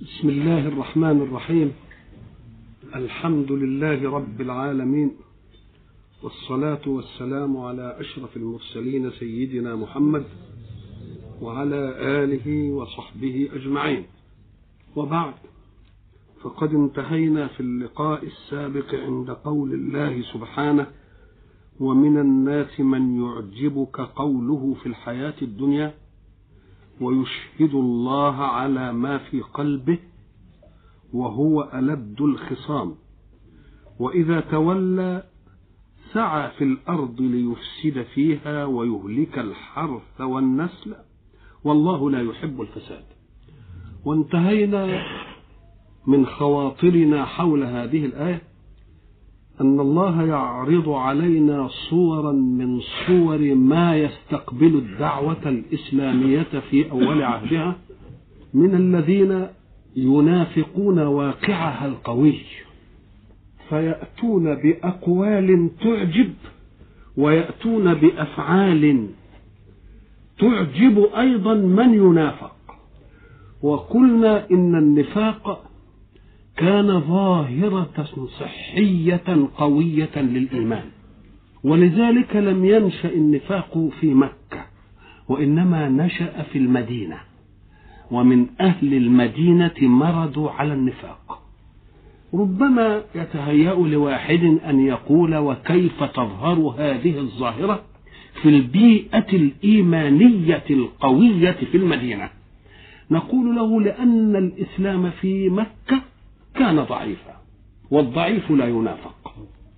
بسم الله الرحمن الرحيم الحمد لله رب العالمين والصلاة والسلام على أشرف المرسلين سيدنا محمد وعلى آله وصحبه أجمعين وبعد فقد انتهينا في اللقاء السابق عند قول الله سبحانه ومن الناس من يعجبك قوله في الحياة الدنيا ويشهد الله على ما في قلبه وهو ألد الخصام وإذا تولى سعى في الأرض ليفسد فيها ويهلك الحرث والنسل والله لا يحب الفساد وانتهينا من خواطرنا حول هذه الآية أن الله يعرض علينا صورا من صور ما يستقبل الدعوة الإسلامية في أول عهدها من الذين ينافقون واقعها القوي فيأتون بأقوال تعجب ويأتون بأفعال تعجب أيضا من ينافق وقلنا إن النفاق كان ظاهرة صحية قوية للإيمان ولذلك لم ينشأ النفاق في مكة وإنما نشأ في المدينة ومن أهل المدينة مرضوا على النفاق ربما يتهيأ لواحد أن يقول وكيف تظهر هذه الظاهرة في البيئة الإيمانية القوية في المدينة نقول له لأن الإسلام في مكة كان ضعيفا والضعيف لا ينافق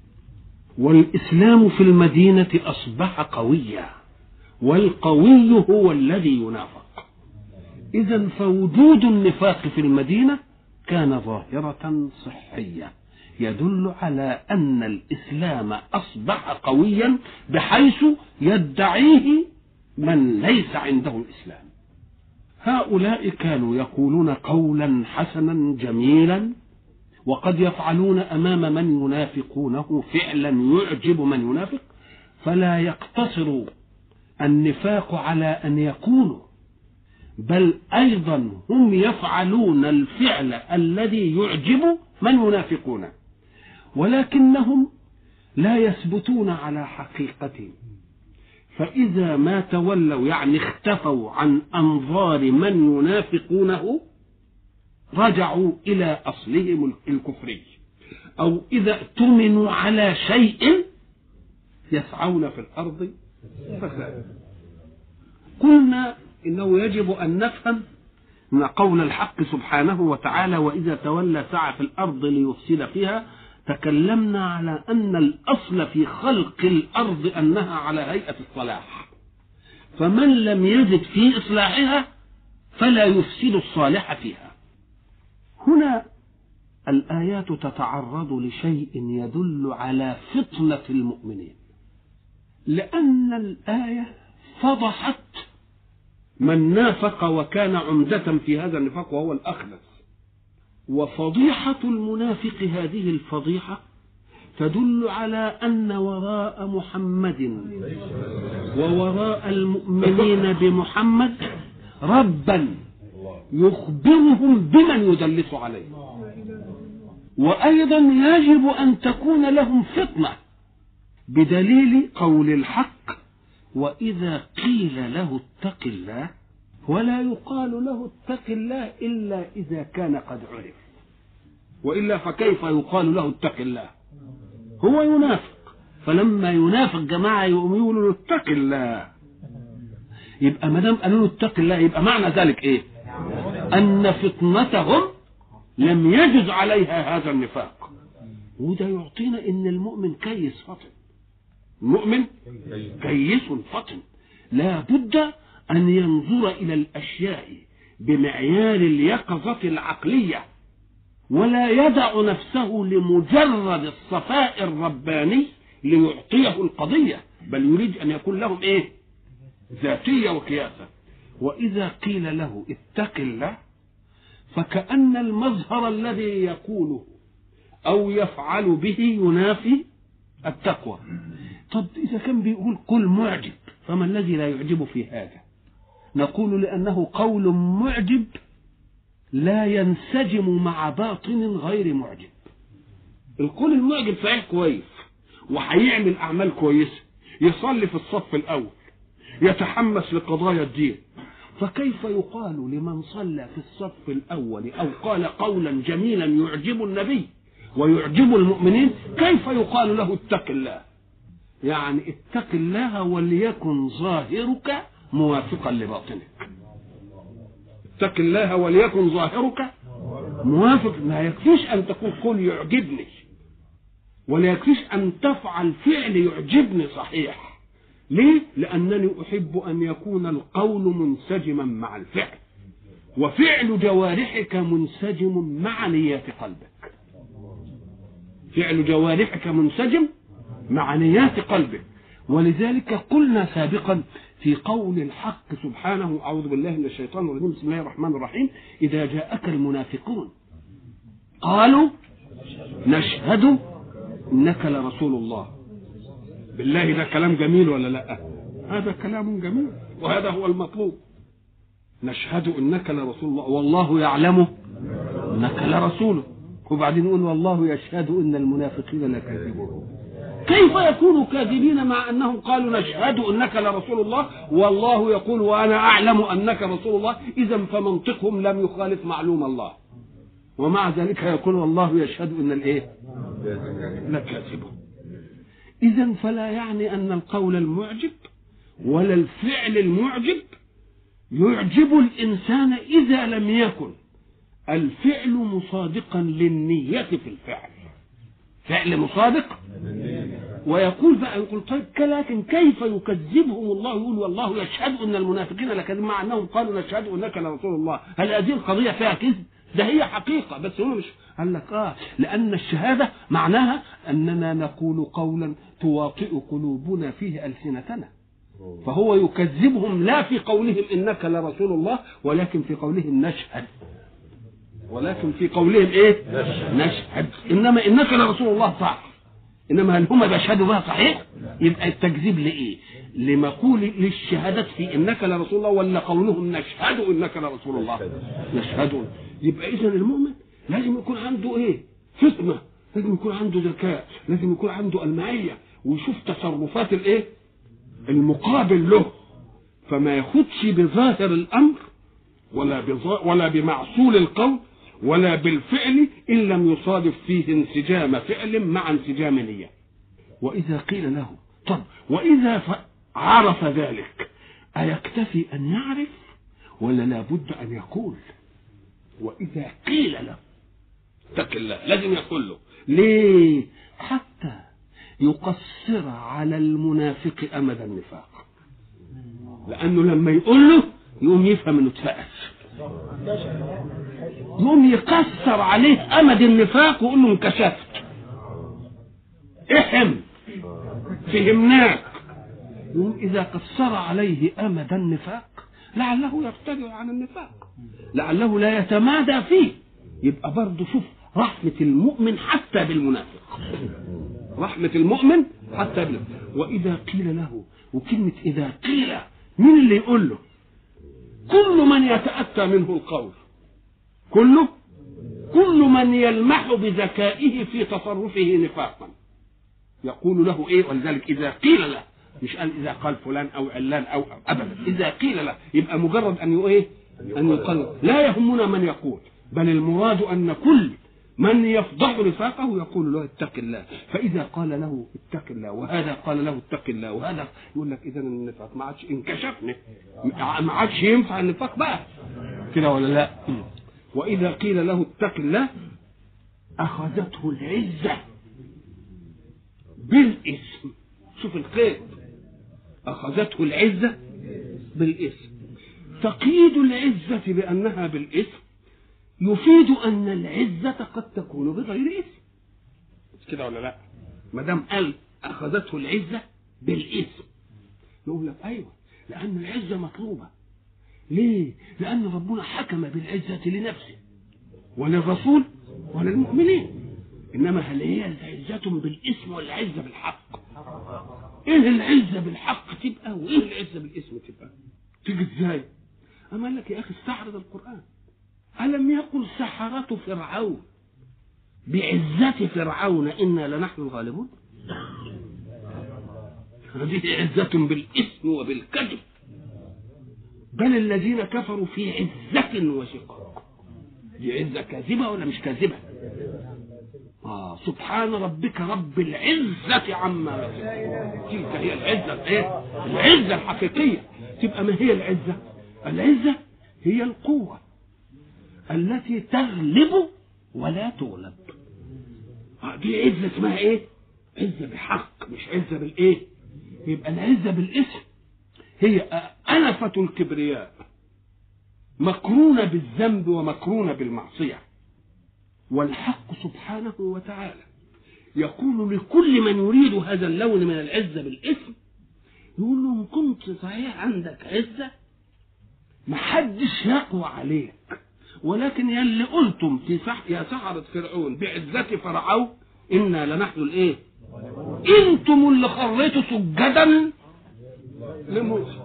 والإسلام في المدينة أصبح قويا والقوي هو الذي ينافق إذا فوجود النفاق في المدينة كان ظاهرة صحية يدل على أن الإسلام أصبح قويا بحيث يدعيه من ليس عنده الإسلام هؤلاء كانوا يقولون قولا حسنا جميلا وقد يفعلون أمام من ينافقونه فعلا يعجب من ينافق فلا يقتصر النفاق على أن يقولوا بل أيضا هم يفعلون الفعل الذي يعجب من ينافقونه ولكنهم لا يثبتون على حقيقتهم فإذا ما تولوا يعني اختفوا عن أنظار من ينافقونه رجعوا إلى أصلهم الكفري أو إذا اؤتمنوا على شيء يسعون في الأرض فسادا قلنا إنه يجب أن نفهم من قول الحق سبحانه وتعالى وإذا تولى سعى في الأرض ليفسد فيها تكلمنا على أن الأصل في خلق الأرض أنها على هيئة الصلاح فمن لم يجد في إصلاحها فلا يفسد الصالح فيها هنا الآيات تتعرض لشيء يدل على فطنة المؤمنين لأن الآية فضحت من نافق وكان عمدة في هذا النفاق وهو الأخنس وفضيحة المنافق هذه الفضيحة تدل على أن وراء محمد ووراء المؤمنين بمحمد ربا يخبرهم بمن يدلس عليه وأيضا يجب أن تكون لهم فطنة بدليل قول الحق وإذا قيل له اتق الله ولا يقال له اتق الله إلا إذا كان قد عرف وإلا فكيف يقال له اتق الله هو ينافق فلما ينافق جماعة يقوموا له اتق الله يبقى ما دام قالوا له اتق الله يبقى معنى ذلك ايه؟ أن فطنتهم لم يجز عليها هذا النفاق وده يعطينا ان المؤمن كيس فطن المؤمن كيس فطن لا بد ان ينظر الى الاشياء بمعيار اليقظة العقلية ولا يدع نفسه لمجرد الصفاء الرباني ليعطيه القضية بل يريد ان يكون لهم ايه ذاتية وكياسة واذا قيل له اتق الله فكأن المظهر الذي يقوله أو يفعل به ينافي التقوى طب إذا كان بيقول قل معجب فما الذي لا يعجب في هذا نقول لأنه قول معجب لا ينسجم مع باطن غير معجب القول المعجب صحيح كويس وهيعمل اعمال كويسه يصلي في الصف الاول يتحمس لقضايا الدين فكيف يقال لمن صلى في الصف الاول او قال قولا جميلا يعجب النبي ويعجب المؤمنين كيف يقال له اتق الله يعني اتق الله وليكن ظاهرك موافقا لباطنك اتق الله وليكن ظاهرك موافق ما يكفيش ان تقول قول يعجبني ولا يكفيش ان تفعل فعل يعجبني صحيح ليه لانني احب ان يكون القول منسجما مع الفعل وفعل جوارحك منسجم مع نيات قلبك فعل جوارحك منسجم مع نيات قلبك ولذلك قلنا سابقا في قول الحق سبحانه أعوذ بالله من الشيطان الرجيم بسم الله الرحمن الرحيم إذا جاءك المنافقون قالوا نشهد إنك لرسول الله بالله ده كلام جميل ولا لا هذا كلام جميل وهذا هو المطلوب نشهد إنك لرسول الله والله يعلم إنك لرسوله وبعدين يقول والله يشهد إن المنافقين لكاذبون كيف يكونوا كاذبين مع انهم قالوا نشهد انك لرسول الله والله يقول وانا اعلم انك رسول الله اذا فمنطقهم لم يخالف معلوم الله ومع ذلك يقول والله يشهد ان الايه لكاذبون اذا فلا يعني ان القول المعجب ولا الفعل المعجب يعجب الانسان اذا لم يكن الفعل مصادقا للنيه في الفعل فعل مصادق ويقول بقى يقول طيب لكن كيف يكذبهم الله يقول والله يشهد ان المنافقين لكذب مع انهم قالوا نشهد انك لرسول الله هل هذه القضيه فيها كذب ده هي حقيقة بس هو مش قال لك اه لأن الشهادة معناها أننا نقول قولا تواطئ قلوبنا فيه ألسنتنا فهو يكذبهم لا في قولهم إنك لرسول الله ولكن في قولهم نشهد ولكن في قولهم ايه نشهد انما انك لرسول الله صح انما هل هم بيشهدوا بها صحيح يبقى التكذيب لايه لمقول للشهادة في انك لرسول الله ولا قولهم نشهد انك لرسول الله نشهد يبقى اذا المؤمن لازم يكون عنده ايه فطنة لازم يكون عنده ذكاء لازم يكون عنده المعية ويشوف تصرفات الايه المقابل له فما ياخدش بظاهر الامر ولا ولا بمعسول القول ولا بالفعل إن لم يصادف فيه انسجام فعل مع انسجام نية وإذا قيل له طب وإذا عرف ذلك أيكتفي أن يعرف ولا لابد أن يقول وإذا قيل له اتق الله لازم يقول له ليه حتى يقصر على المنافق أمد النفاق لأنه لما يقول له يقوم يفهم انه اتفقس يقوم يكسر عليه امد النفاق ويقول له انكشفت احم فهمناك يقوم اذا قصر عليه امد النفاق لعله يرتدع عن النفاق لعله لا يتمادى فيه يبقى برضه شوف رحمة المؤمن حتى بالمنافق رحمة المؤمن حتى بالمنافق وإذا قيل له وكلمة إذا قيل مين اللي يقول له كل من يتأتى منه القول كله كل من يلمح بذكائه في تصرفه نفاقا يقول له ايه ولذلك اذا قيل له مش قال اذا قال فلان او علان او ابدا اذا قيل له يبقى مجرد ان ايه ان يقال لا يهمنا من يقول بل المراد ان كل من يفضح نفاقه يقول له اتق الله فاذا قال له اتق الله وهذا قال له اتق الله وهذا يقول لك اذا النفاق ما عادش انكشفنا ما عادش ينفع النفاق بقى كده ولا لا واذا قيل له اتق الله اخذته العزه بالاسم شوف القيد اخذته العزه بالاسم تقييد العزه بانها بالاسم يفيد ان العزه قد تكون بغير اسم كده ولا لا ما دام قال اخذته العزه بالاسم نقول لك ايوه لان العزه مطلوبه ليه لان ربنا حكم بالعزه لنفسه وللرسول وللمؤمنين انما هل هي عزه بالاسم ولا عزه بالحق ايه العزه بالحق تبقى وايه العزه بالاسم تبقى تيجي ازاي اما قال لك يا اخي استعرض القران ألم يقل سحرة فرعون بعزة فرعون إنا لنحن الغالبون هذه عزة بالإثم وبالكذب بل الذين كفروا في عزة وشقاق دي عزة كاذبة ولا مش كاذبة آه سبحان ربك رب العزة عما يصفون تلك هي العزة الايه العزة الحقيقية تبقى ما هي العزة العزة هي القوة التي تغلب ولا تغلب آه دي عزة اسمها ايه عزة بحق مش عزة بالايه يبقى العزة بالاسم هي أنفة الكبرياء مقرونة بالذنب ومقرونة بالمعصية والحق سبحانه وتعالى يقول لكل من يريد هذا اللون من العزة بالاسم يقول له إن كنت صحيح عندك عزة محدش يقوى عليك ولكن يا اللي قلتم في صح يا سحرة فرعون بعزة فرعون إنا لنحن الإيه؟ أنتم اللي خريتوا سجدا لموسى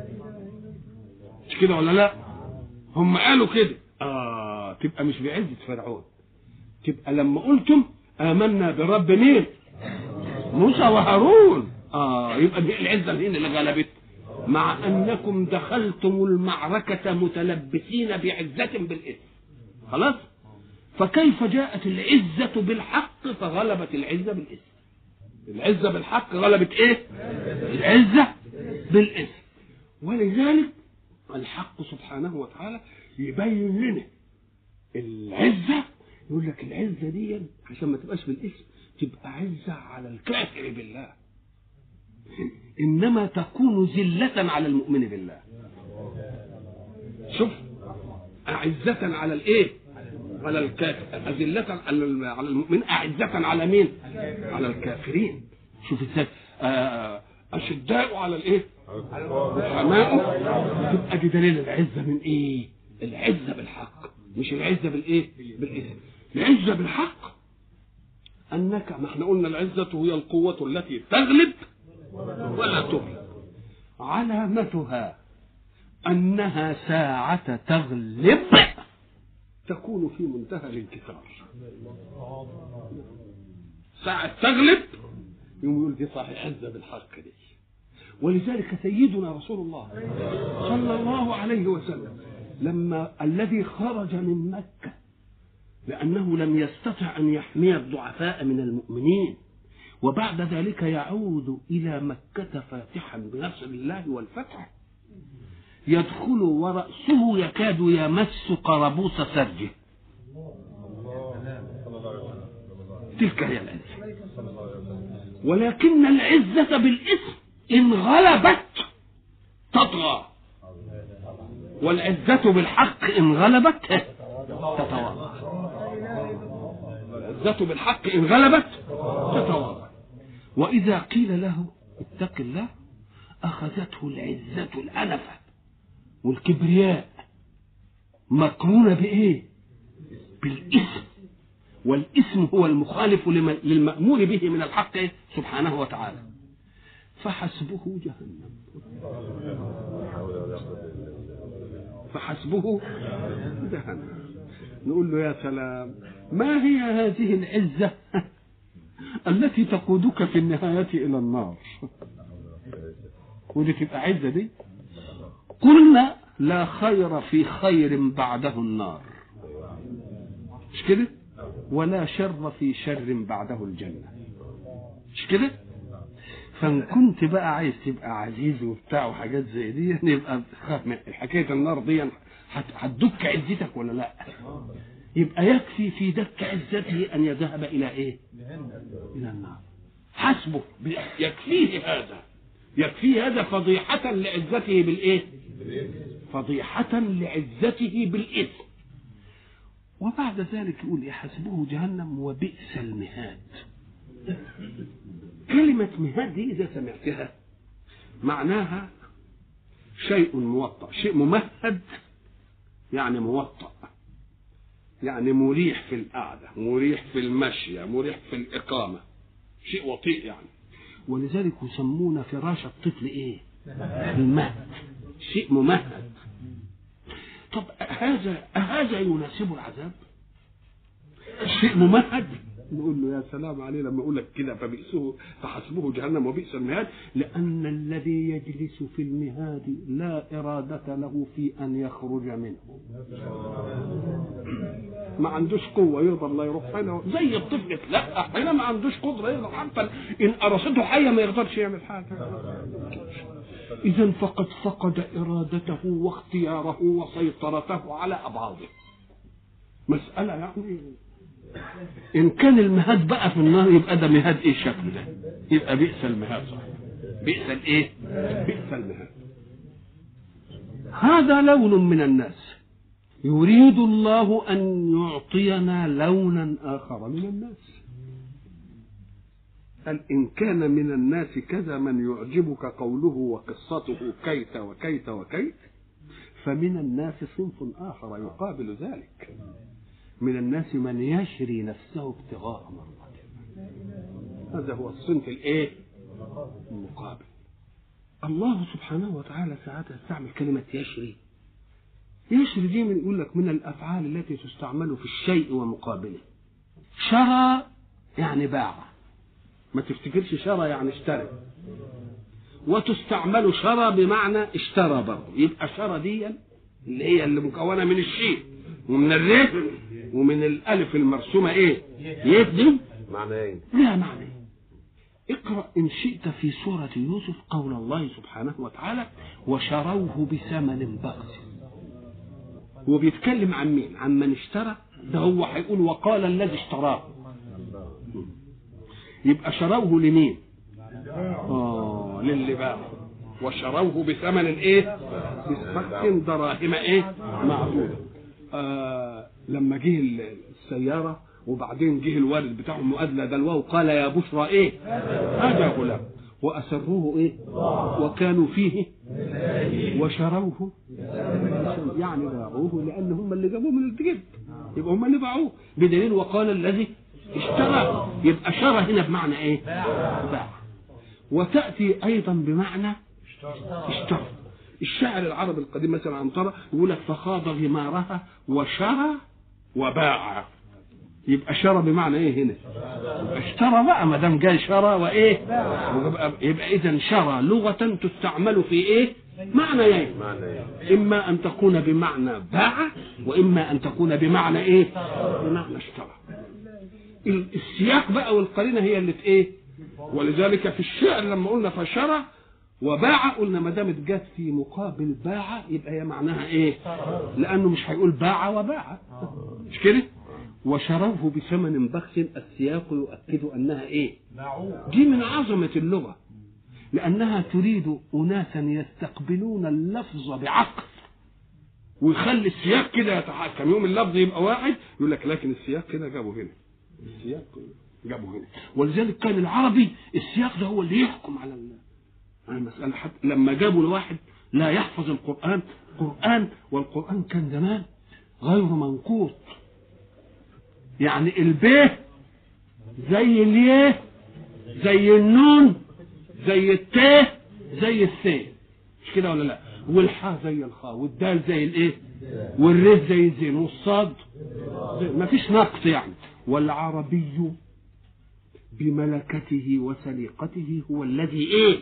مش كده ولا لا؟ هم قالوا كده آه تبقى مش بعزة فرعون تبقى لما قلتم آمنا برب مين؟ موسى وهارون اه يبقى دي العزة هنا اللي غلبت مع انكم دخلتم المعركة متلبسين بعزة بالاسم خلاص فكيف جاءت العزة بالحق فغلبت العزة بالاسم العزة بالحق غلبت ايه العزة بالاسم ولذلك الحق سبحانه وتعالى يبين لنا العزة يقول لك العزة دي عشان ما تبقاش بالاسم تبقى عزة على الكافر بالله إنما تكون ذلة على المؤمن بالله شوف أعزة على الإيه على الكافر أذلة على المؤمن أعزة على مين على الكافرين شوف ازاي أشداء على الإيه رحماء تبقى دي دليل العزة من إيه العزة بالحق مش العزة بالإيه بالإثم العزة بالحق أنك ما احنا قلنا العزة هي القوة التي تغلب ولا تغلب علامتها أنها ساعة تغلب تكون في منتهى الانكسار ساعة تغلب يوم يقول دي صحيح عزة بالحق دي ولذلك سيدنا رسول الله صلى الله عليه وسلم لما الذي خرج من مكة لأنه لم يستطع أن يحمي الضعفاء من المؤمنين وبعد ذلك يعود إلى مكة فاتحا بنصر الله والفتح يدخل ورأسه يكاد يمس قربوس سرجه تلك هي العزة ولكن العزة بالاسم إن غلبت تطغى والعزة بالحق إن غلبت تتواضع العزة بالحق إن غلبت تتواضع وإذا قيل له اتق الله أخذته العزة الأنفة والكبرياء مقرونة بإيه؟ بالإثم والإثم هو المخالف للمأمور به من الحق سبحانه وتعالى فحسبه جهنم فحسبه جهنم نقول له يا سلام ما هي هذه العزة التي تقودك في النهاية إلى النار ودي تبقى عزة دي قلنا لا خير في خير بعده النار مش كده ولا شر في شر بعده الجنة مش كده فان كنت بقى عايز تبقى عزيز وبتاع وحاجات زي دي يبقى خاف من حكايه النار دي هتدك عزتك ولا لا يبقى يكفي في دك عزته ان يذهب الى ايه الى النار حسبه يكفيه هذا يكفيه هذا فضيحة لعزته بالايه فضيحة لعزته بالاثم وبعد ذلك يقول يحسبه جهنم وبئس المهاد كلمة مهاد دي إذا سمعتها معناها شيء موطأ شيء ممهد يعني موطأ يعني مريح في القعدة مريح في المشي مريح في الإقامة شيء وطيء يعني ولذلك يسمون فراش الطفل إيه المهد شيء ممهد طب أهذا أهذا يناسب العذاب شيء ممهد نقول له يا سلام عليه لما يقول لك كده فبئسه فحسبه جهنم وبئس المهاد لأن الذي يجلس في المهاد لا إرادة له في أن يخرج منه ما عندوش قوة يقدر لا يروح هنا زي الطفل لا هنا ما عندوش قدرة يقدر حتى إن أرسته حية ما يقدرش يعمل حاجة إذا فقد فقد إرادته واختياره وسيطرته على أبعاضه مسألة يعني إن كان المهاد بقى في النار يبقى ده مهاد إيه الشكل ده؟ يبقى بئس المهاد صح بئس الإيه؟ بئس المهاد هذا لون من الناس يريد الله أن يعطينا لونا آخر من الناس قال إن كان من الناس كذا من يعجبك قوله وقصته كيت وكيت وكيت فمن الناس صنف آخر يقابل ذلك من الناس من يشري نفسه ابتغاء مرضاته هذا هو الصنف الايه المقابل الله سبحانه وتعالى ساعات يستعمل كلمة يشري يشري دي من يقول لك من الأفعال التي تستعمل في الشيء ومقابله شرى يعني باع ما تفتكرش شرى يعني اشترى وتستعمل شرى بمعنى اشترى برضه يبقى شرى دي اللي هي اللي مكونه من الشين ومن الريف ومن الالف المرسومه ايه يدي معنى ايه لا معنى اقرا ان شئت في سوره يوسف قول الله سبحانه وتعالى وشروه بثمن بخس هو بيتكلم عن مين عن من اشترى ده هو هيقول وقال الذي اشتراه يبقى شروه لمين اه للي باعه وشروه بثمن ايه بثمن دراهم ايه معدوده آه لما جه السياره وبعدين جه الوالد بتاعهم وادلى دلوه وقال يا بشرى ايه هذا غلام واسروه ايه وكانوا فيه وشروه يعني باعوه لان هم اللي جابوه من الجد يبقى هم اللي باعوه بدليل وقال الذي اشترى يبقى شرى هنا بمعنى ايه باع وتاتي ايضا بمعنى اشترى الشاعر العربي القديم مثلا عنترة يقول لك فخاض غمارها وشرى وباع يبقى شرى بمعنى ايه هنا يبقى اشترى بقى ما دام جاي شرى وايه يبقى, يبقى اذا شرى لغه تستعمل في ايه معنى ايه معنى ايه اما ان تكون بمعنى باع واما ان تكون بمعنى ايه بمعنى اشترى ال- السياق بقى والقرينه هي اللي في ايه ولذلك في الشعر لما قلنا فشرى وباع قلنا ما دامت جت في مقابل باع يبقى هي معناها ايه لانه مش هيقول باع وباع مش كده وشروه بثمن بخس السياق يؤكد انها ايه دي من عظمه اللغه لانها تريد اناسا يستقبلون اللفظ بعقل ويخلي السياق كده يتحكم يوم اللفظ يبقى واحد يقول لك لكن السياق كده جابه هنا السياق جابه هنا ولذلك كان العربي السياق ده هو اللي يحكم على ال- على المسألة حتى لما جابوا لواحد لا يحفظ القرآن قرآن والقرآن كان زمان غير منقوط يعني البيه زي اليه زي النون زي التاه زي الثاء مش كده ولا لا والحاء زي الخاء والدال زي الايه والره زي الزين والصاد زي ما فيش نقص يعني والعربي بملكته وسليقته هو الذي ايه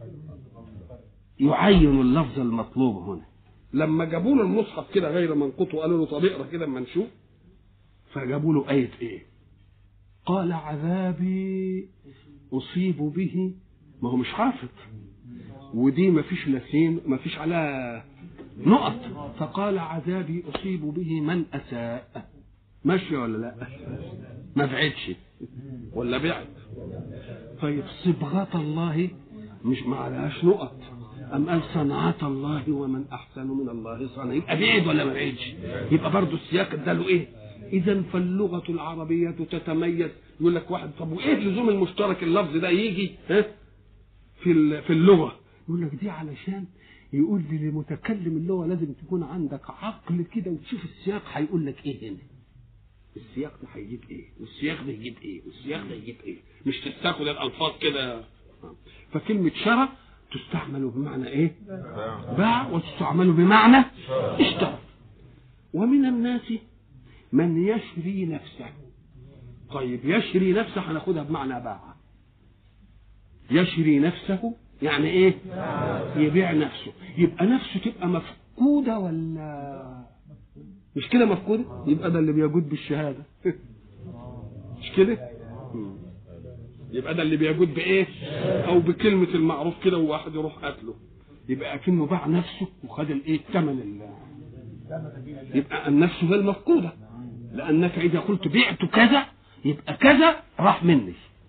يعين اللفظ المطلوب هنا لما جابوا له المصحف كده غير منقوط وقالوا له طب اقرا كده اما نشوف فجابوا له آية إيه؟ قال عذابي أصيب به ما هو مش حافظ ودي ما فيش لا سين ما فيش على نقط فقال عذابي أصيب به من أساء ماشي ولا لا ما بعدش ولا بعد طيب صبغة الله مش ما عليهاش نقط أم قال صنعة الله ومن أحسن من الله صنعا يبقى بعيد ولا ما بعيدش يبقى برضه السياق اداله إيه إذا فاللغة العربية تتميز يقول لك واحد طب وإيه لزوم المشترك اللفظ ده يجي ها في ال- في اللغة يقول لك دي علشان يقول لي لمتكلم اللغة لازم تكون عندك عقل كده وتشوف السياق هيقول لك إيه هنا السياق ده هيجيب ايه والسياق ده يجيب ايه والسياق ده يجيب ايه مش تستاخد الالفاظ كده فكلمة شرى تستعمل بمعنى ايه باع وتستعمل بمعنى اشترى ومن الناس من يشري نفسه طيب يشري نفسه هناخدها بمعنى باع يشري نفسه يعني ايه يبيع نفسه يبقى نفسه تبقى مفقودة ولا مش كده مفقودة يبقى ده اللي بيجود بالشهادة مش كده يبقى ده اللي بيجود بايه او بكلمة المعروف كده وواحد يروح قتله يبقى اكنه باع نفسه وخد الايه ثمن ال يبقى النفس هي المفقودة لانك اذا قلت بعت كذا يبقى كذا راح مني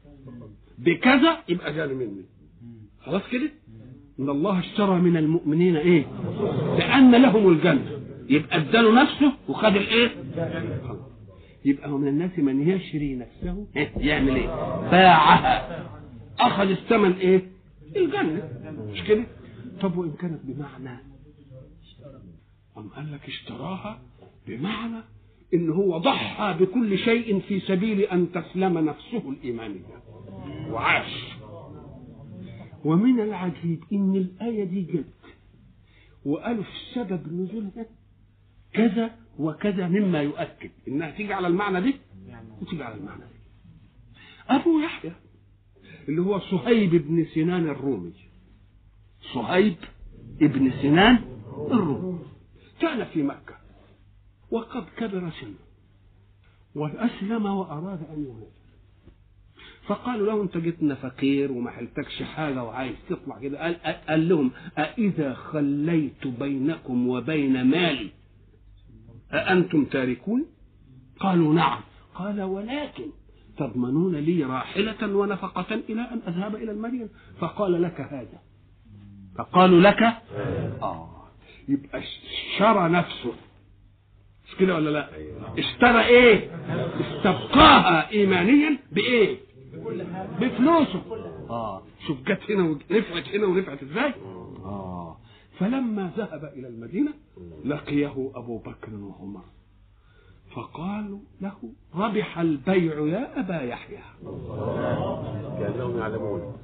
بكذا يبقى جالي مني خلاص كده ان الله اشترى من المؤمنين ايه لان لهم الجنه يبقى اداله نفسه وخد الايه خلاص. يبقى من الناس من يشري نفسه إيه؟ يعمل ايه باعها اخذ الثمن ايه الجنه مش كده طب وان كانت بمعنى أم قال لك اشتراها بمعنى ان هو ضحى بكل شيء في سبيل ان تسلم نفسه الايمانيه وعاش ومن العجيب ان الايه دي جت وقالوا في سبب نزولها كذا وكذا مما يؤكد انها تيجي على المعنى دي وتيجي على المعنى دي ابو يحيى اللي هو صهيب بن سنان الرومي صهيب ابن سنان الرومي كان في مكة وقد كبر سنه وأسلم وأراد أن يهاجر فقالوا له انت جيتنا فقير وما حلتكش حاجه وعايز تطلع كده قال, قال لهم أإذا خليت بينكم وبين مالي أأنتم تاركون قالوا نعم قال ولكن تضمنون لي راحلة ونفقة إلى أن أذهب إلى المدينة فقال لك هذا فقالوا لك آه يبقى اشترى نفسه مش كده ولا لا اشترى ايه استبقاها ايمانيا بايه بفلوسه اه شوف جت هنا ونفعت هنا ونفعت ازاي اه فلما ذهب الى المدينه لقيه ابو بكر وعمر فقالوا له ربح البيع يا ابا يحيى كانهم يعلمون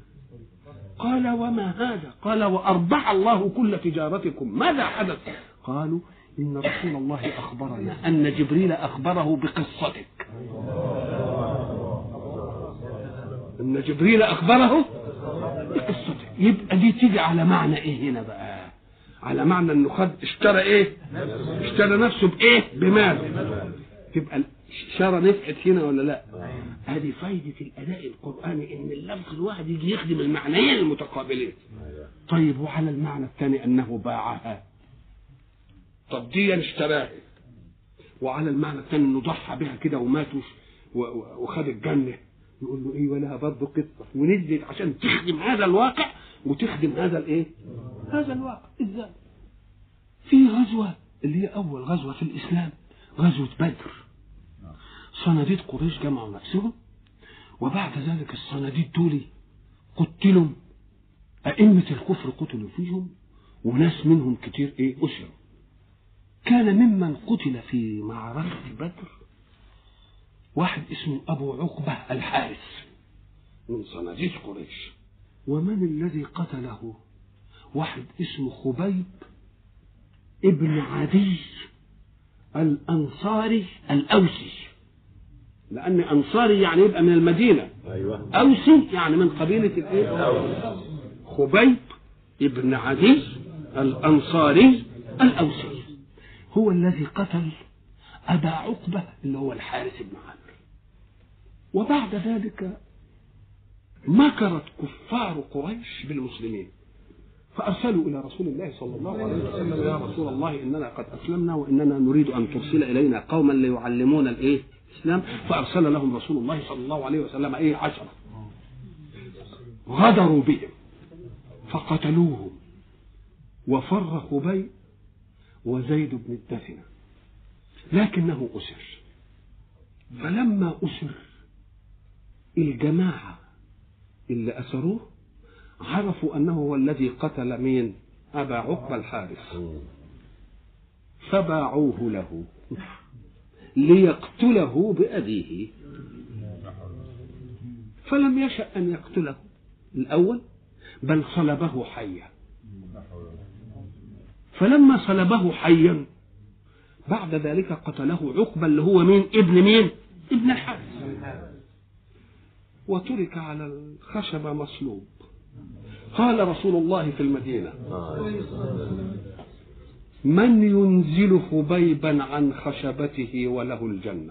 قال وما هذا قال وأربح الله كل تجارتكم ماذا حدث قالوا إن رسول الله أخبرنا أن جبريل أخبره بقصتك أن جبريل أخبره بقصتك يبقى دي تيجي على معنى إيه هنا بقى على معنى أنه خد اشترى إيه اشترى نفسه بإيه بمال تبقى الإشارة نفعت هنا ولا لا هذه فايدة الأداء القرآني إن اللفظ الواحد يجي يخدم المعنيين المتقابلين طيب وعلى المعنى الثاني أنه باعها طب دي اشتراها وعلى المعنى الثاني انه ضحى بها كده ومات و- و- وخد الجنه يقول له ايه ولها برضه قصه ونزلت عشان تخدم هذا الواقع وتخدم هذا الايه؟ هذا الواقع ازاي؟ في غزوه اللي هي اول غزوه في الاسلام غزوه بدر صناديد قريش جمعوا نفسهم وبعد ذلك الصناديد دول قتلوا أئمة الكفر قتلوا فيهم وناس منهم كتير إيه أسروا كان ممن قتل في معركة بدر واحد اسمه أبو عقبة الحارث من صناديد قريش ومن الذي قتله واحد اسمه خبيب ابن عدي الأنصاري الأوسي لأن أنصاري يعني يبقى من المدينة ايوه أوسي يعني من قبيلة الإيه؟ خبيب ابن عدي الأنصاري الأوسي هو الذي قتل أبا عقبة اللي هو الحارث بن عامر وبعد ذلك مكرت كفار قريش بالمسلمين فأرسلوا إلى رسول الله صلى الله عليه وسلم يا رسول الله إننا قد أسلمنا وإننا نريد أن ترسل إلينا قوما ليعلمونا الإيه الإسلام فأرسل لهم رسول الله صلى الله عليه وسلم إيه عشرة غدروا بهم فقتلوهم وفر خبيب وزيد بن الدثنة لكنه أسر فلما أسر الجماعة اللي أسروه عرفوا أنه هو الذي قتل مين أبا عقبة الحارث فباعوه له ليقتله بأبيه فلم يشأ أن يقتله الأول بل صلبه حيا فلما صلبه حيا بعد ذلك قتله عقبة اللي هو مين ابن مين ابن الحارث وترك على الخشبة مصلوب قال رسول الله في المدينة من ينزل خبيبا عن خشبته وله الجنة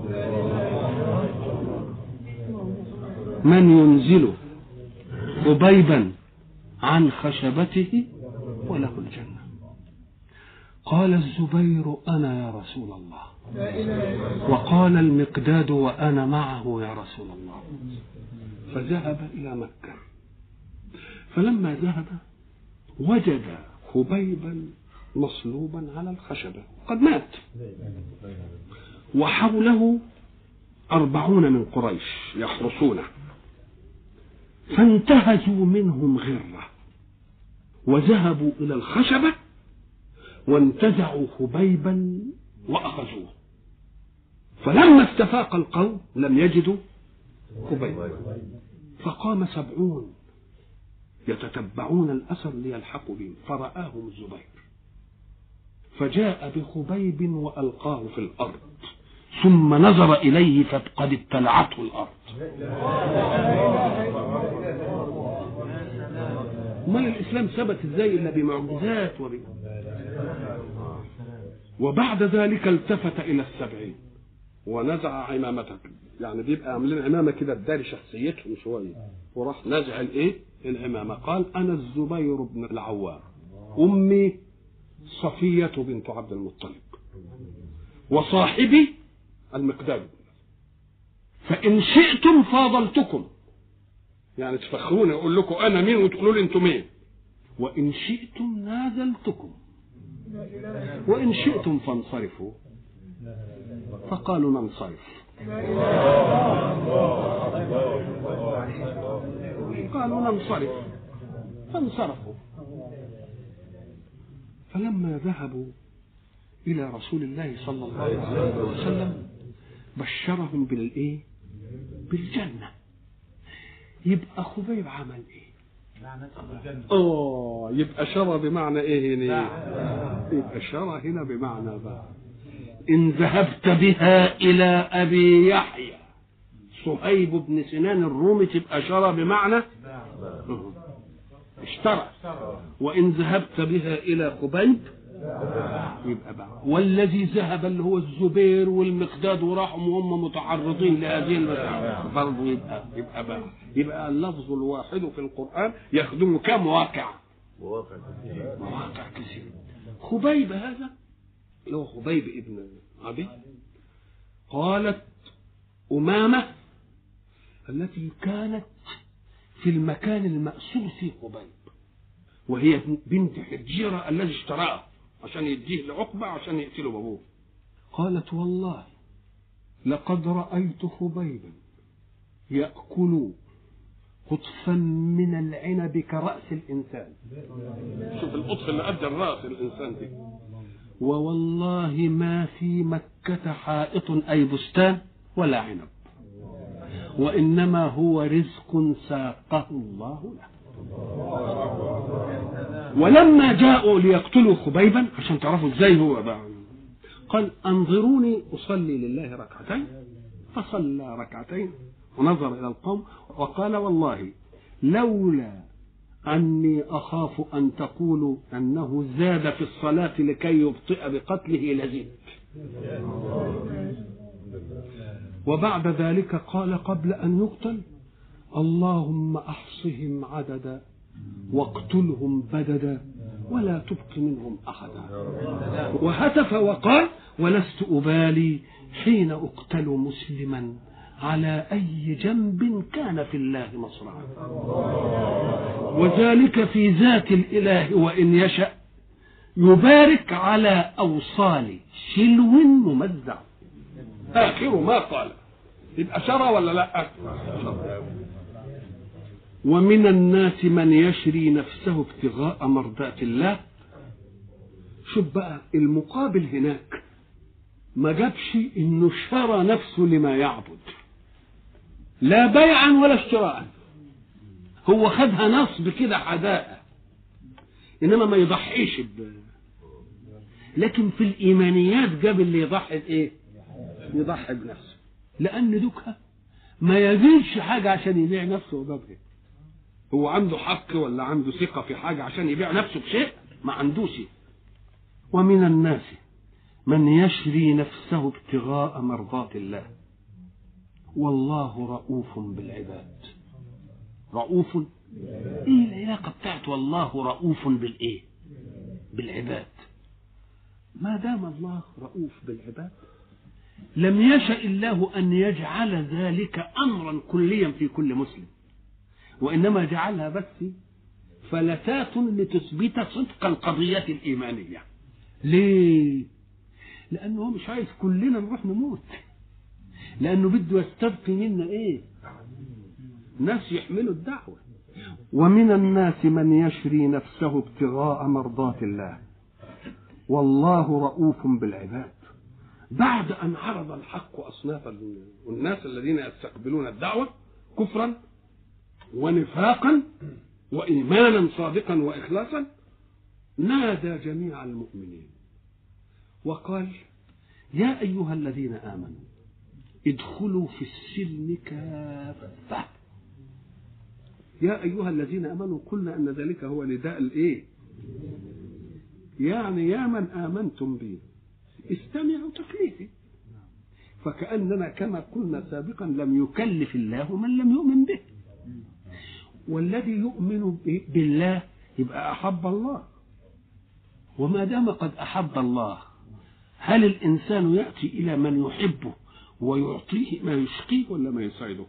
من ينزل خبيبا عن خشبته وله الجنة قال الزبير أنا يا رسول الله وقال المقداد وأنا معه يا رسول الله فذهب إلى مكة فلما ذهب وجد خبيبا مصلوبا على الخشبة قد مات وحوله أربعون من قريش يحرسونه فانتهزوا منهم غرة وذهبوا إلى الخشبة وانتزعوا خبيبا وأخذوه فلما استفاق القوم لم يجدوا خبيبا فقام سبعون يتتبعون الأثر ليلحقوا بهم فرآهم الزبير فجاء بخبيب وألقاه في الأرض ثم نظر إليه فقد ابتلعته الأرض امال الاسلام ثبت ازاي الا بمعجزات وب... وبعد ذلك التفت الى السبعين ونزع عمامته يعني بيبقى عاملين عمامه كده تداري شخصيتهم شويه وراح نزع الايه العمامه قال انا الزبير بن العوام امي صفيه بنت عبد المطلب وصاحبي المقداد فان شئتم فاضلتكم يعني تفخروني اقول لكم انا مين وتقولوا لي انتم مين وان شئتم نازلتكم وان شئتم فانصرفوا فقالوا ننصرف قالوا ننصرف فانصرفوا فلما ذهبوا الى رسول الله صلى الله عليه وسلم بشرهم بالايه بالجنه يبقى خبيب عمل ايه اه يبقى شرى بمعنى ايه هنا يبقى شرى هنا بمعنى بقى ان ذهبت بها الى ابي يحيى صهيب بن سنان الرومي تبقى شرى بمعنى اشترى وان ذهبت بها الى خبيب يبقى بقى والذي ذهب اللي هو الزبير والمقداد وراحوا وهم متعرضين لهذه المسألة برضه يبقى يبقى بقى يبقى اللفظ الواحد في القرآن يخدم كم واقع مواقع كثيرة مواقع كثيرة خبيب هذا اللي هو خبيب ابن عبي قالت أمامة التي كانت في المكان المأسور فيه خبيب وهي بنت حجيرة الذي اشتراه عشان يديه لعقبة عشان يقتله بابوه قالت والله لقد رأيت خبيبا يأكل قطفا من العنب كرأس الإنسان شوف القطف اللي قد الرأس الإنسان دي ووالله ما في مكة حائط أي بستان ولا عنب وإنما هو رزق ساقه الله له ولما جاءوا ليقتلوا خبيبا عشان تعرفوا ازاي هو بقى قال انظروني اصلي لله ركعتين فصلى ركعتين ونظر الى القوم وقال والله لولا اني اخاف ان تقولوا انه زاد في الصلاه لكي يبطئ بقتله لزدت وبعد ذلك قال قبل ان يقتل اللهم احصهم عددا واقتلهم بددا ولا تبق منهم احدا وهتف وقال ولست ابالي حين اقتل مسلما على اي جنب كان في الله مصرعا وذلك في ذات الاله وان يشا يبارك على اوصال شلو ممزع اخر ما قال يبقى شرى ولا لا ومن الناس من يشري نفسه ابتغاء مرضات الله شوف بقى المقابل هناك ما جابش انه شرى نفسه لما يعبد لا بيعا ولا اشتراء هو خدها نصب كده حداء انما ما يضحيش ب... لكن في الايمانيات جاب اللي يضحي بايه يضحي بنفسه لان دوكها ما يزيدش حاجه عشان يبيع نفسه وجابها هو عنده حق ولا عنده ثقه في حاجه عشان يبيع نفسه بشيء ما عندوش ومن الناس من يشري نفسه ابتغاء مرضات الله والله رؤوف بالعباد رؤوف ايه العلاقه بتاعت والله رؤوف بالايه بالعباد ما دام الله رؤوف بالعباد لم يشأ الله أن يجعل ذلك أمرا كليا في كل مسلم وإنما جعلها بس فلتات لتثبت صدق القضية الإيمانية ليه؟ لأنه هو مش عايز كلنا نروح نموت لأنه بده يستبقي منا إيه؟ ناس يحملوا الدعوة ومن الناس من يشري نفسه ابتغاء مرضات الله والله رؤوف بالعباد بعد أن عرض الحق أصناف الناس الذين يستقبلون الدعوة كفرا ونفاقا وإيمانا صادقا وإخلاصا نادى جميع المؤمنين وقال يا أيها الذين آمنوا ادخلوا في السلم كافة يا أيها الذين آمنوا قلنا أن ذلك هو نداء الإيه يعني يا من آمنتم بي استمعوا تكليفي فكأننا كما قلنا سابقا لم يكلف الله من لم يؤمن به والذي يؤمن بالله يبقى أحب الله وما دام قد أحب الله هل الإنسان يأتي إلى من يحبه ويعطيه ما يشقيه ولا ما يسعده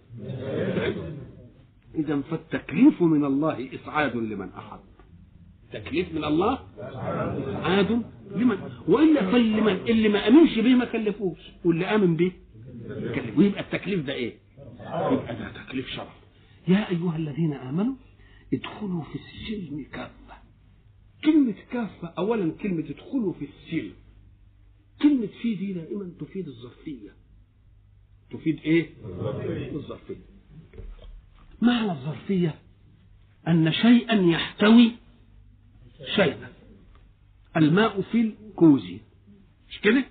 إذا فالتكليف من الله إسعاد لمن أحب تكليف من الله إسعاد لمن وإلا فاللي من اللي ما أمنش به ما كلفوش واللي آمن به كلف ويبقى التكليف ده إيه؟ يبقى ده تكليف شرع يا أيها الذين آمنوا ادخلوا في السلم كافة كلمة كافة أولا كلمة ادخلوا في السلم كلمة في دي دائما تفيد الظرفية تفيد ايه؟ الظرفية معنى الظرفية أن شيئا يحتوي شيئا الماء في الكوز مش كده؟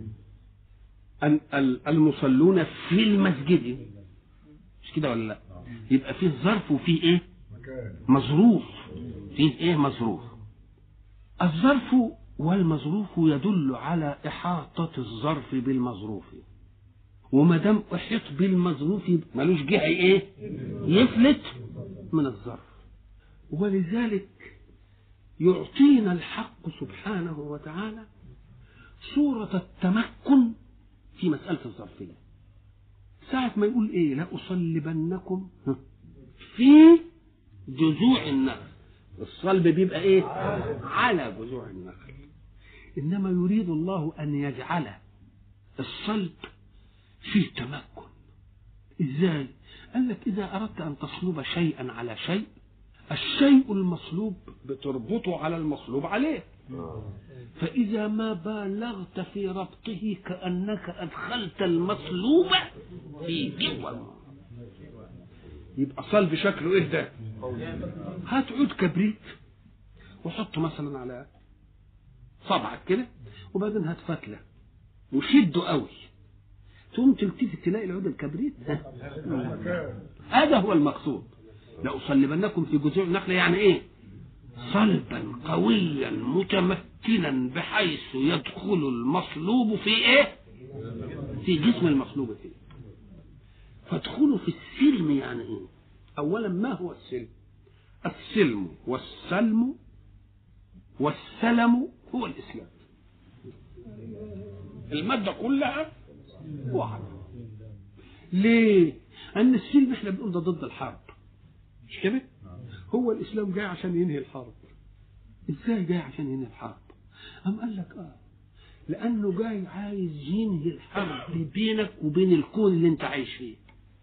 المصلون في المسجد مش كده ولا لا؟ يبقى فيه ظرف وفيه ايه؟ مظروف فيه ايه مظروف الظرف والمظروف يدل على إحاطة الظرف بالمظروف وما دام أحيط بالمظروف ملوش جهة إيه؟ يفلت من الظرف ولذلك يعطينا الحق سبحانه وتعالى صورة التمكن في مسألة الظرفية ساعة ما يقول إيه لأصلبنكم في جذوع النخل الصلب بيبقى إيه على جذوع النخل إنما يريد الله أن يجعل الصلب فيه تمكن إزاي قال لك إذا أردت أن تصلب شيئا على شيء الشيء المصلوب بتربطه على المصلوب عليه فإذا ما بالغت في ربطه كأنك أدخلت المصلوب في جوه يبقى صلب شكله إيه ده هات عود كبريت وحطه مثلا على صبعك كده وبعدين هات فتلة وشده قوي تقوم تلتفت تلاقي العود الكبريت هذا هو المقصود لأصلبنكم في جذوع النخلة يعني ايه صلبا قويا متمكنا بحيث يدخل المصلوب في ايه في جسم المصلوب فيه فادخلوا في السلم يعني ايه اولا ما هو السلم السلم والسلم والسلم هو الاسلام الماده كلها واحده ليه ان السلم احنا بنقول ده ضد الحرب مش كده هو الاسلام جاي عشان ينهي الحرب ازاي جاي عشان ينهي الحرب ام قال لك اه لانه جاي عايز ينهي الحرب بينك وبين الكون اللي انت عايش فيه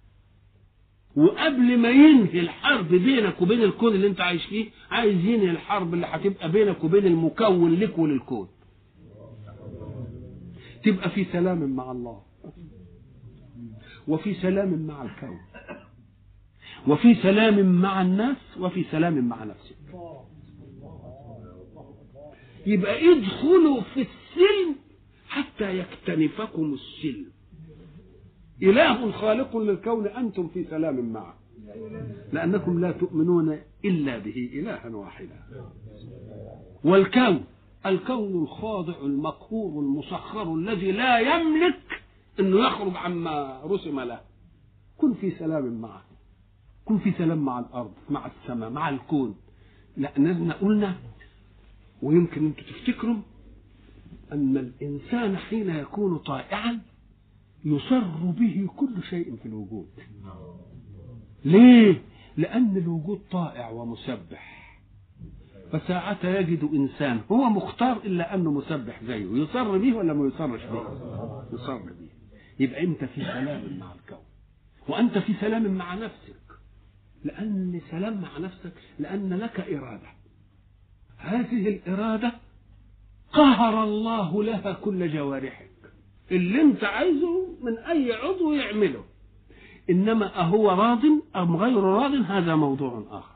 وقبل ما ينهي الحرب بينك وبين الكون اللي انت عايش فيه عايز ينهي الحرب اللي هتبقى بينك وبين المكون لك وللكون تبقى في سلام مع الله وفي سلام مع الكون وفي سلام مع الناس وفي سلام مع نفسك يبقى ادخلوا في السلم حتى يكتنفكم السلم إله خالق للكون أنتم في سلام معه لأنكم لا تؤمنون إلا به إلها واحدا والكون الكون الخاضع المقهور المسخر الذي لا يملك انه يخرج عما رسم له كن في سلام معه كن في سلام مع الارض مع السماء مع الكون لاننا قلنا ويمكن انتم تفتكروا ان الانسان حين يكون طائعا يسر به كل شيء في الوجود ليه لان الوجود طائع ومسبح فساعتها يجد انسان هو مختار الا انه مسبح زيه يصر به ولا ما يصرش به يصر به يبقى انت في سلام مع الكون وانت في سلام مع نفسك لان سلام مع نفسك لان لك اراده هذه الاراده قهر الله لها كل جوارحك اللي انت عايزه من اي عضو يعمله انما اهو راض ام غير راض هذا موضوع اخر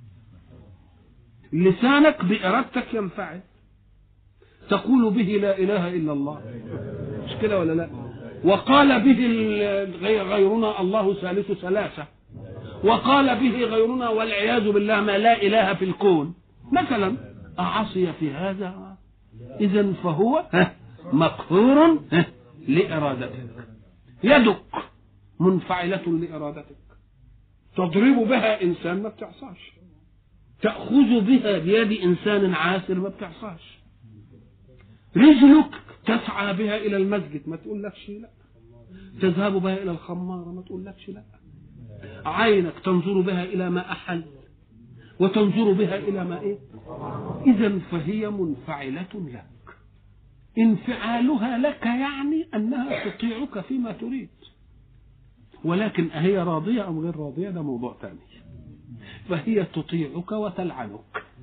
لسانك بإرادتك ينفعل تقول به لا إله إلا الله مش كده ولا لا وقال به غيرنا الله ثالث ثلاثة وقال به غيرنا والعياذ بالله ما لا إله في الكون مثلا أعصي في هذا إذا فهو مقهور لإرادتك يدك منفعلة لإرادتك تضرب بها إنسان ما بتعصاش تأخذ بها بيد إنسان عاسر ما بتعصاش رجلك تسعى بها إلى المسجد ما تقول لكش لا تذهب بها إلى الخمارة ما تقول لكش لا عينك تنظر بها إلى ما أحل وتنظر بها إلى ما إيه إذا فهي منفعلة لك انفعالها لك يعني أنها تطيعك فيما تريد ولكن أهي راضية أم غير راضية ده موضوع ثاني فهي تطيعك وتلعنك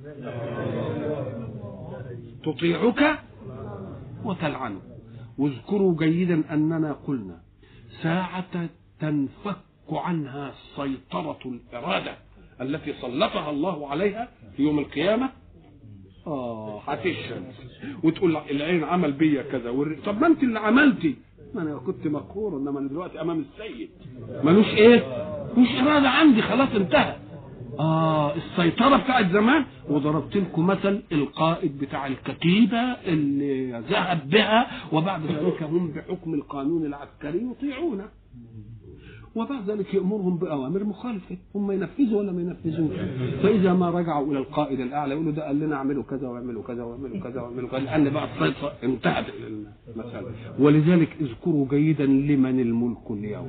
تطيعك وتلعنك واذكروا جيدا أننا قلنا ساعة تنفك عنها سيطرة الإرادة التي سلطها الله عليها في يوم القيامة اه هتشهد وتقول العين عمل بيا كذا والر... طب ما انت اللي عملتي ما انا كنت مقهور انما انا دلوقتي امام السيد ملوش ايه مش اراده عندي خلاص انتهى اه السيطره بتاعت زمان وضربت لكم مثل القائد بتاع الكتيبه اللي ذهب بها وبعد ذلك هم بحكم القانون العسكري يطيعونه وبعد ذلك يأمرهم بأوامر مخالفة هم ينفذوا ولا ما ينفذوش فإذا ما رجعوا إلى القائد الأعلى يقولوا ده قال لنا اعملوا كذا واعملوا كذا واعملوا كذا واعملوا كذا لأن بقى السيطرة انتهت المسألة ولذلك اذكروا جيدا لمن الملك اليوم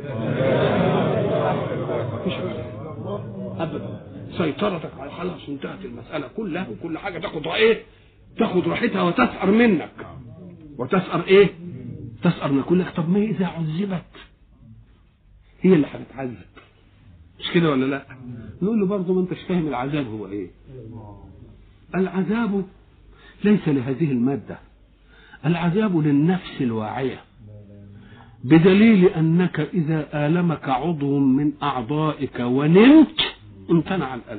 مفيش أبدا سيطرتك على خلاص انتهت المسألة كلها وكل حاجة تاخد ايه تاخد راحتها وتسأر منك وتسأر ايه تسأر من كل طب ما إذا عذبت هي اللي هتتعذب مش كده ولا لا نقول له برضه ما انتش فاهم العذاب هو ايه العذاب ليس لهذه المادة العذاب للنفس الواعية بدليل أنك إذا آلمك عضو من أعضائك ونمت امتنع الألم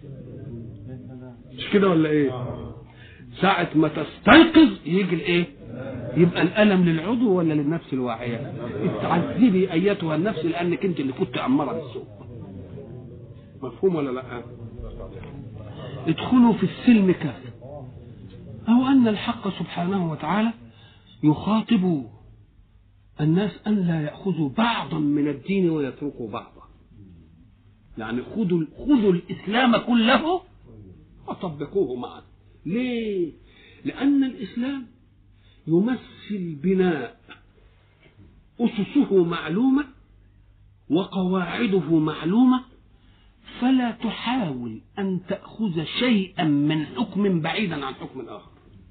مش كده ولا ايه ساعة ما تستيقظ يجي الايه يبقى الألم للعضو ولا للنفس الواعية تعذبي أيتها النفس لأنك أنت اللي كنت أمارة بالسوء مفهوم ولا لا ادخلوا في السلم كافة أو أن الحق سبحانه وتعالى يخاطب الناس أن لا يأخذوا بعضا من الدين ويتركوا بعضا يعني خذوا خذوا الإسلام كله وطبقوه معا ليه؟ لأن الإسلام يمثل بناء أسسه معلومة وقواعده معلومة فلا تحاول أن تأخذ شيئا من حكم بعيدا عن حكم آخر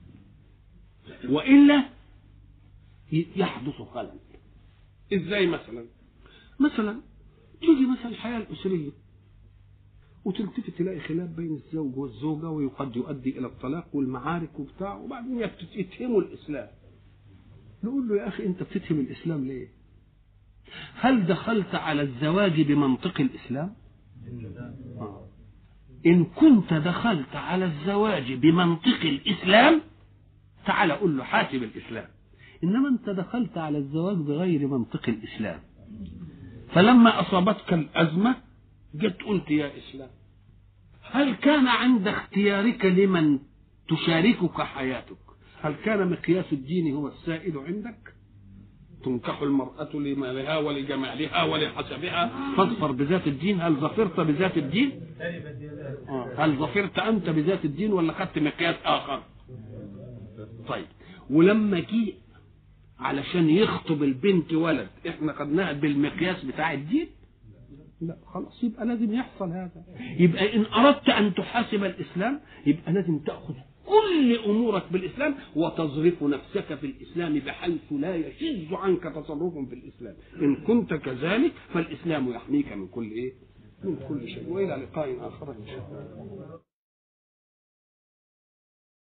وإلا يحدث خلل إزاي مثلا مثلا تيجي مثلا الحياة الأسرية وتلتفت تلاقي خلاف بين الزوج والزوجة وقد يؤدي إلى الطلاق والمعارك وبتاع وبعدين يتهموا الإسلام نقول له يا أخي أنت بتتهم الإسلام ليه هل دخلت على الزواج بمنطق الإسلام آه. إن كنت دخلت على الزواج بمنطق الإسلام تعال قول له حاسب الإسلام إنما أنت دخلت على الزواج بغير منطق الإسلام فلما أصابتك الأزمة جت قلت يا إسلام هل كان عند اختيارك لمن تشاركك حياتك هل كان مقياس الدين هو السائد عندك تنكح المرأة لمالها ولجمالها ولحسبها فاظفر بذات الدين هل ظفرت بذات الدين آه. هل ظفرت أنت بذات الدين ولا خدت مقياس آخر طيب ولما جه علشان يخطب البنت ولد احنا خدناها بالمقياس بتاع الدين لا خلاص يبقى لازم يحصل هذا يبقى ان اردت ان تحاسب الاسلام يبقى لازم تاخذ كل امورك بالاسلام وتظرف نفسك في الاسلام بحيث لا يشذ عنك تصرف في الاسلام ان كنت كذلك فالاسلام يحميك من كل ايه من كل شيء والى لقاء اخر ان شاء الله